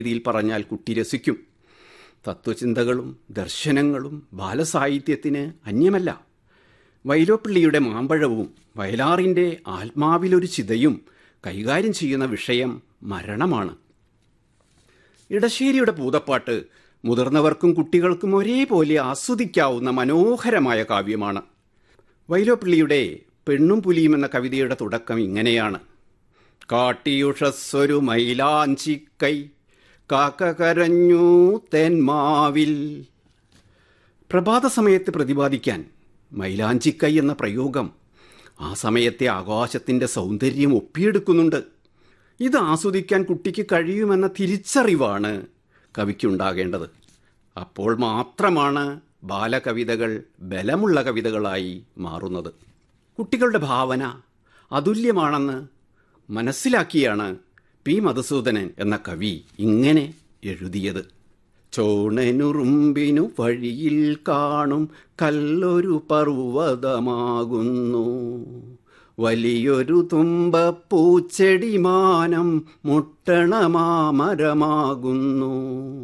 രീതിയിൽ പറഞ്ഞാൽ കുട്ടി രസിക്കും തത്വചിന്തകളും ദർശനങ്ങളും ബാലസാഹിത്യത്തിന് അന്യമല്ല വൈലോപ്പിള്ളിയുടെ മാമ്പഴവും വയലാറിൻ്റെ ആത്മാവിലൊരു ചിതയും കൈകാര്യം ചെയ്യുന്ന വിഷയം മരണമാണ് ഇടശ്ശേരിയുടെ പൂതപ്പാട്ട് മുതിർന്നവർക്കും കുട്ടികൾക്കും ഒരേപോലെ ആസ്വദിക്കാവുന്ന മനോഹരമായ കാവ്യമാണ് വൈലോപ്പിള്ളിയുടെ പെണ്ണും പുലിയും എന്ന കവിതയുടെ തുടക്കം ഇങ്ങനെയാണ് കാട്ടിയുഷസ്സൊരു മൈലാഞ്ചിക്കൈ കാക്ക കരഞ്ഞു തെന്മാവിൽ പ്രഭാത സമയത്ത് പ്രതിപാദിക്കാൻ മൈലാഞ്ചിക്കൈ എന്ന പ്രയോഗം ആ സമയത്തെ ആകാശത്തിൻ്റെ സൗന്ദര്യം ഒപ്പിയെടുക്കുന്നുണ്ട് ഇത് ആസ്വദിക്കാൻ കുട്ടിക്ക് കഴിയുമെന്ന തിരിച്ചറിവാണ് കവിക്കുണ്ടാകേണ്ടത് അപ്പോൾ മാത്രമാണ് ബാലകവിതകൾ ബലമുള്ള കവിതകളായി മാറുന്നത് കുട്ടികളുടെ ഭാവന അതുല്യമാണെന്ന് മനസ്സിലാക്കിയാണ് പി മധുസൂദനൻ എന്ന കവി ഇങ്ങനെ എഴുതിയത് ചോണനുറുമ്പിനു വഴിയിൽ കാണും കല്ലൊരു പർവ്വതമാകുന്നു വലിയൊരു തുമ്പപ്പൂച്ചെടിമാനം മുട്ടണമാമരമാകുന്നു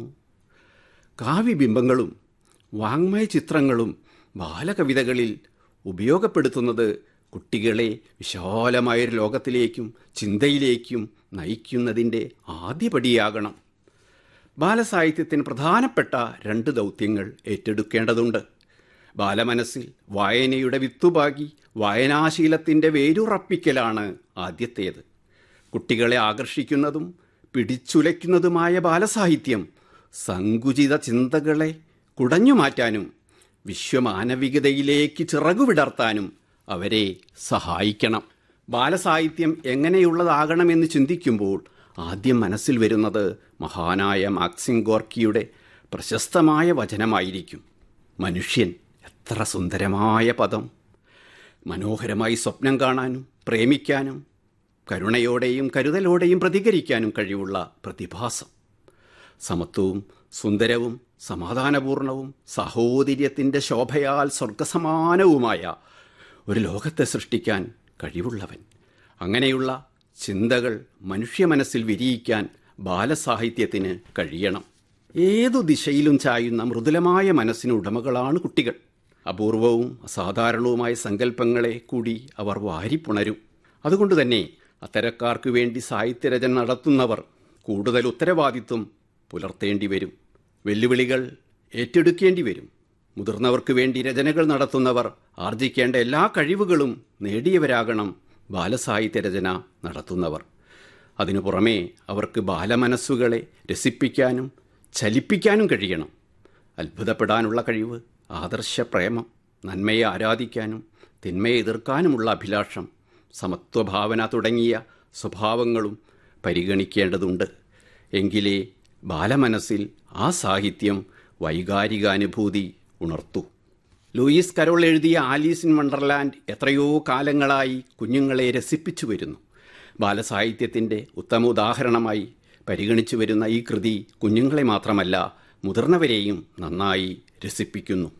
കാവ്യബിംബങ്ങളും വാങ്മയ ചിത്രങ്ങളും ബാലകവിതകളിൽ ഉപയോഗപ്പെടുത്തുന്നത് കുട്ടികളെ വിശാലമായൊരു ലോകത്തിലേക്കും ചിന്തയിലേക്കും നയിക്കുന്നതിൻ്റെ ആദ്യപടിയാകണം ബാലസാഹിത്യത്തിന് പ്രധാനപ്പെട്ട രണ്ട് ദൗത്യങ്ങൾ ഏറ്റെടുക്കേണ്ടതുണ്ട് ബാലമനസ്സിൽ വായനയുടെ വിത്തുപാകി വായനാശീലത്തിൻ്റെ വേരുറപ്പിക്കലാണ് ആദ്യത്തേത് കുട്ടികളെ ആകർഷിക്കുന്നതും പിടിച്ചുലയ്ക്കുന്നതുമായ ബാലസാഹിത്യം സങ്കുചിത ചിന്തകളെ കുടഞ്ഞു മാറ്റാനും വിശ്വമാനവികതയിലേക്ക് ചിറകുവിടർത്താനും അവരെ സഹായിക്കണം ബാലസാഹിത്യം എങ്ങനെയുള്ളതാകണമെന്ന് ചിന്തിക്കുമ്പോൾ ആദ്യം മനസ്സിൽ വരുന്നത് മഹാനായ മാക്സിം ഗോർക്കിയുടെ പ്രശസ്തമായ വചനമായിരിക്കും മനുഷ്യൻ എത്ര സുന്ദരമായ പദം മനോഹരമായി സ്വപ്നം കാണാനും പ്രേമിക്കാനും കരുണയോടെയും കരുതലോടെയും പ്രതികരിക്കാനും കഴിവുള്ള പ്രതിഭാസം സമത്വവും സുന്ദരവും സമാധാനപൂർണവും സഹോദര്യത്തിൻ്റെ ശോഭയാൽ സ്വർഗസമാനവുമായ ഒരു ലോകത്തെ സൃഷ്ടിക്കാൻ കഴിവുള്ളവൻ അങ്ങനെയുള്ള ചിന്തകൾ മനുഷ്യ മനസ്സിൽ വിരിയിക്കാൻ ബാലസാഹിത്യത്തിന് കഴിയണം ഏതു ദിശയിലും ചായുന്ന മൃദുലമായ മനസ്സിന് ഉടമകളാണ് കുട്ടികൾ അപൂർവവും അസാധാരണവുമായ സങ്കല്പങ്ങളെ കൂടി അവർ വാരിപ്പുണരും അതുകൊണ്ട് തന്നെ അത്തരക്കാർക്ക് വേണ്ടി സാഹിത്യരചന നടത്തുന്നവർ കൂടുതൽ ഉത്തരവാദിത്വം പുലർത്തേണ്ടി വരും വെല്ലുവിളികൾ ഏറ്റെടുക്കേണ്ടി വരും മുതിർന്നവർക്ക് വേണ്ടി രചനകൾ നടത്തുന്നവർ ആർജിക്കേണ്ട എല്ലാ കഴിവുകളും നേടിയവരാകണം ബാലസാഹിത്യ രചന നടത്തുന്നവർ അതിനു പുറമേ അവർക്ക് ബാലമനസ്സുകളെ രസിപ്പിക്കാനും ചലിപ്പിക്കാനും കഴിയണം അത്ഭുതപ്പെടാനുള്ള കഴിവ് ആദർശ പ്രേമം നന്മയെ ആരാധിക്കാനും തിന്മയെ എതിർക്കാനുമുള്ള അഭിലാഷം സമത്വഭാവന തുടങ്ങിയ സ്വഭാവങ്ങളും പരിഗണിക്കേണ്ടതുണ്ട് എങ്കിലേ ബാലമനസ്സിൽ ആ സാഹിത്യം വൈകാരികാനുഭൂതി ഉണർത്തു ലൂയിസ് കരോൾ എഴുതിയ ആലീസ് ഇൻ വണ്ടർലാൻഡ് എത്രയോ കാലങ്ങളായി കുഞ്ഞുങ്ങളെ രസിപ്പിച്ചു വരുന്നു ബാലസാഹിത്യത്തിൻ്റെ ഉത്തമ ഉദാഹരണമായി പരിഗണിച്ചു വരുന്ന ഈ കൃതി കുഞ്ഞുങ്ങളെ മാത്രമല്ല മുതിർന്നവരെയും നന്നായി രസിപ്പിക്കുന്നു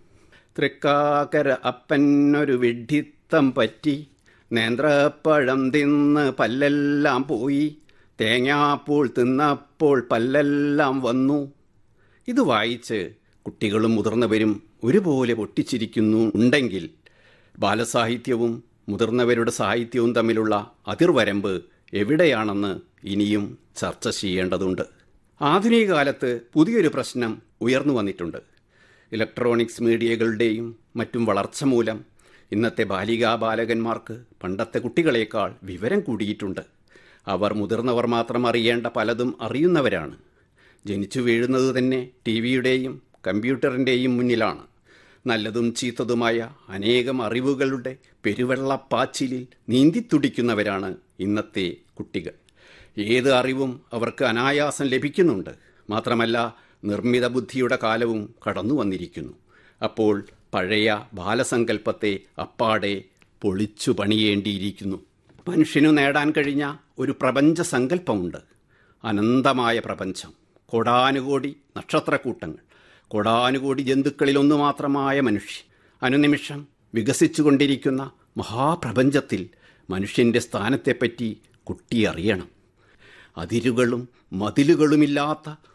തൃക്കാക്കര അപ്പനൊരു വിഡ്ഢിത്തം പറ്റി നേന്ത്രപ്പഴം തിന്ന് പല്ലെല്ലാം പോയി തേങ്ങാപ്പൂൾ തിന്നപ്പോൾ പല്ലെല്ലാം വന്നു ഇത് വായിച്ച് കുട്ടികളും മുതിർന്നവരും ഒരുപോലെ പൊട്ടിച്ചിരിക്കുന്നു ഉണ്ടെങ്കിൽ ബാലസാഹിത്യവും മുതിർന്നവരുടെ സാഹിത്യവും തമ്മിലുള്ള അതിർവരമ്പ് എവിടെയാണെന്ന് ഇനിയും ചർച്ച ചെയ്യേണ്ടതുണ്ട് ആധുനിക കാലത്ത് പുതിയൊരു പ്രശ്നം ഉയർന്നു വന്നിട്ടുണ്ട് ഇലക്ട്രോണിക്സ് മീഡിയകളുടെയും മറ്റും വളർച്ച മൂലം ഇന്നത്തെ ബാലികാ ബാലകന്മാർക്ക് പണ്ടത്തെ കുട്ടികളേക്കാൾ വിവരം കൂടിയിട്ടുണ്ട് അവർ മുതിർന്നവർ മാത്രം അറിയേണ്ട പലതും അറിയുന്നവരാണ് ജനിച്ചു വീഴുന്നത് തന്നെ ടി വിയുടെയും കമ്പ്യൂട്ടറിൻ്റെയും മുന്നിലാണ് നല്ലതും ചീത്തതുമായ അനേകം അറിവുകളുടെ പെരുവെള്ളപ്പാച്ചിലിൽ നീന്തിത്തുടിക്കുന്നവരാണ് ഇന്നത്തെ കുട്ടികൾ ഏത് അറിവും അവർക്ക് അനായാസം ലഭിക്കുന്നുണ്ട് മാത്രമല്ല നിർമ്മിത ബുദ്ധിയുടെ കാലവും കടന്നു വന്നിരിക്കുന്നു അപ്പോൾ പഴയ ബാലസങ്കല്പത്തെ അപ്പാടെ പൊളിച്ചു പണിയേണ്ടിയിരിക്കുന്നു മനുഷ്യനു നേടാൻ കഴിഞ്ഞ ഒരു പ്രപഞ്ച സങ്കല്പമുണ്ട് അനന്തമായ പ്രപഞ്ചം കോടാനുകോടി നക്ഷത്രക്കൂട്ടങ്ങൾ കോടാനുകോടി ജന്തുക്കളിലൊന്നു മാത്രമായ മനുഷ്യൻ അനുനിമിഷം വികസിച്ചുകൊണ്ടിരിക്കുന്ന മഹാപ്രപഞ്ചത്തിൽ മനുഷ്യൻ്റെ സ്ഥാനത്തെപ്പറ്റി കുട്ടി അറിയണം അതിരുകളും മതിലുകളുമില്ലാത്ത